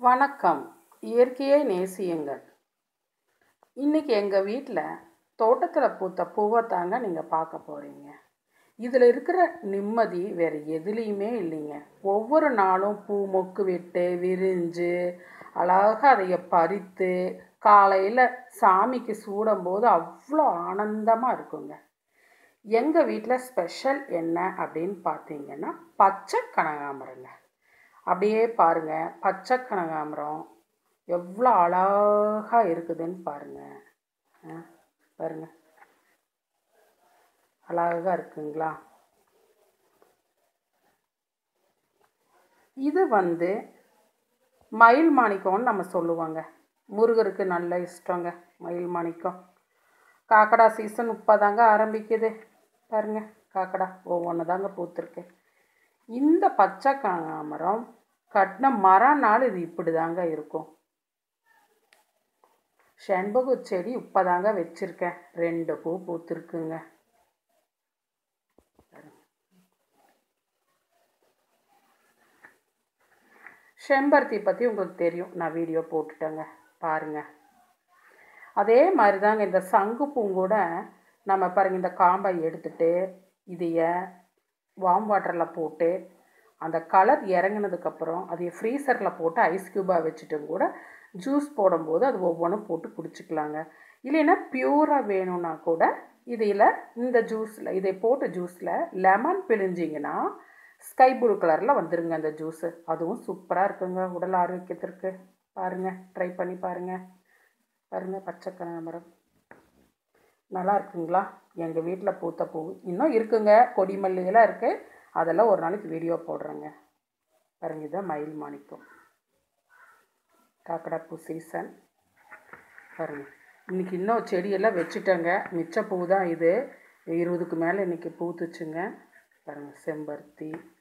வணக்கம் இயற்கையை நேசியுங்கள் இன்றைக்கி எங்கள் வீட்டில் தோட்டத்தில் பூத்த பூவை தாங்க நீங்கள் பார்க்க போகிறீங்க இதில் இருக்கிற நிம்மதி வேறு எதுலேயுமே இல்லைங்க ஒவ்வொரு நாளும் பூ மொக்கு விட்டு விரிஞ்சு அழகாக அதைய பறித்து காலையில் சாமிக்கு சூடும்போது அவ்வளோ ஆனந்தமாக இருக்குங்க எங்கள் வீட்டில் ஸ்பெஷல் என்ன அப்படின்னு பார்த்தீங்கன்னா பச்சை கனகாமரங்க அப்படியே பாருங்க பச்சை கனகாமரம் எவ்வளோ அழகாக இருக்குதுன்னு பாருங்க ஆ, பாருங்க அழகாக இருக்குங்களா இது வந்து மயில் மாணிக்கம்னு நம்ம சொல்லுவாங்க முருகருக்கு நல்ல இஷ்டங்க மயில் மாணிக்கம் காக்கடா சீசன் இப்போதாங்க ஆரம்பிக்குது பாருங்க காக்கடா ஒவ்வொன்று தாங்க பூத்துருக்கு இந்த பச்சை கனகாமரம் கட்டின மரநாள் இது இப்படி தாங்க இருக்கும் செண்பகு செடி இப்போதாங்க வச்சுருக்கேன் ரெண்டு பூ பூத்துருக்குங்க செம்பருத்தி பற்றி உங்களுக்கு தெரியும் நான் வீடியோ போட்டுட்டேங்க பாருங்க அதே மாதிரி தாங்க இந்த சங்கு பூங்கூட நம்ம பாருங்க இந்த காம்பை எடுத்துட்டு இதைய வார்ம் வாட்டரில் போட்டு அந்த கலர் இறங்கினதுக்கப்புறம் அதை ஃப்ரீசரில் போட்டு ஐஸ் க்யூபாக வச்சுட்டும் கூட ஜூஸ் போடும்போது அது ஒவ்வொன்றும் போட்டு குடிச்சிக்கலாங்க இல்லைன்னா பியூராக வேணும்னா கூட இதில் இந்த ஜூஸில் இதை போட்டு ஜூஸில் லெமன் பிழிஞ்சிங்கன்னா ஸ்கை ப்ளூ கலரில் வந்துருங்க அந்த ஜூஸு அதுவும் சூப்பராக இருக்குங்க உடல் ஆரோக்கியத்திற்கு பாருங்கள் ட்ரை பண்ணி பாருங்கள் பாருங்கள் பச்சை கனகாமரம் நல்லா இருக்குங்களா எங்கள் வீட்டில் பூத்த பூ இன்னும் இருக்குங்க கொடி மல்லிகளாக இருக்குது அதெல்லாம் ஒரு நாளைக்கு வீடியோ போடுறேங்க பாருங்க இதான் மயில் மாணிக்கம் காக்கடாப்பூ சீசன் பாருங்க இன்னைக்கு இன்னும் செடியெல்லாம் வச்சுட்டேங்க மிச்ச பூ தான் இது இருபதுக்கு மேலே இன்னைக்கு பூத்துச்சுங்க பாருங்க செம்பருத்தி